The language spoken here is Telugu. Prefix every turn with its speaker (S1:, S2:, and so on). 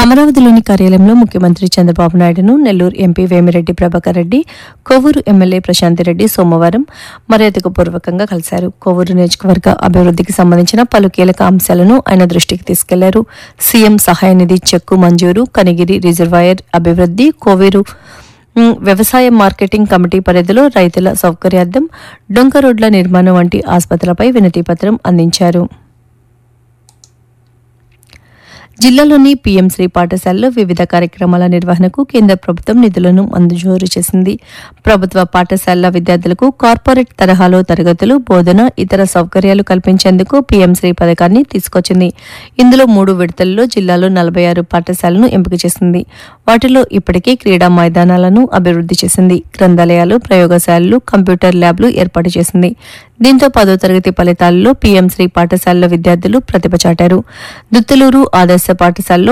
S1: అమరావతిలోని కార్యాలయంలో ముఖ్యమంత్రి చంద్రబాబు నాయుడును నెల్లూరు ఎంపీ వేమిరెడ్డి ప్రభాకర్ రెడ్డి కొవ్వూరు ఎమ్మెల్యే ప్రశాంతిరెడ్డి సోమవారం మర్యాదపూర్వకంగా కలిశారు కొవ్వూరు నియోజకవర్గ అభివృద్ధికి సంబంధించిన పలు కీలక అంశాలను ఆయన దృష్టికి తీసుకెళ్లారు సీఎం సహాయ నిధి చెక్కు మంజూరు కనిగిరి రిజర్వాయర్ అభివృద్ధి కోవూరు ఉమ్, వ్యవసాయ మార్కెటింగ్ కమిటీ పరిధిలో రైతుల సౌకర్యార్థం డొంక రోడ్ల నిర్మాణం వంటి ఆసుపత్రులపై వినతి పత్రం అందించారు జిల్లాలోని పీఎంశ్రీ పాఠశాలలో వివిధ కార్యక్రమాల నిర్వహణకు కేంద్ర ప్రభుత్వం నిధులను మంజూరు చేసింది ప్రభుత్వ పాఠశాలల విద్యార్థులకు కార్పొరేట్ తరహాలో తరగతులు బోధన ఇతర సౌకర్యాలు కల్పించేందుకు పీఎంశ్రీ పథకాన్ని తీసుకొచ్చింది ఇందులో మూడు విడతల్లో జిల్లాలో నలభై ఆరు పాఠశాలను ఎంపిక చేసింది వాటిలో ఇప్పటికే క్రీడా మైదానాలను అభివృద్ధి చేసింది గ్రంథాలయాలు ప్రయోగశాలలు కంప్యూటర్ ల్యాబ్లు ఏర్పాటు చేసింది దీంతో పదో తరగతి ఫలితాల్లో పీఎంశ్రీ పాఠశాలల విద్యార్థులు ప్రతిభ చాటారు దుత్తలూరు ఆదర్శ పాఠశాలలో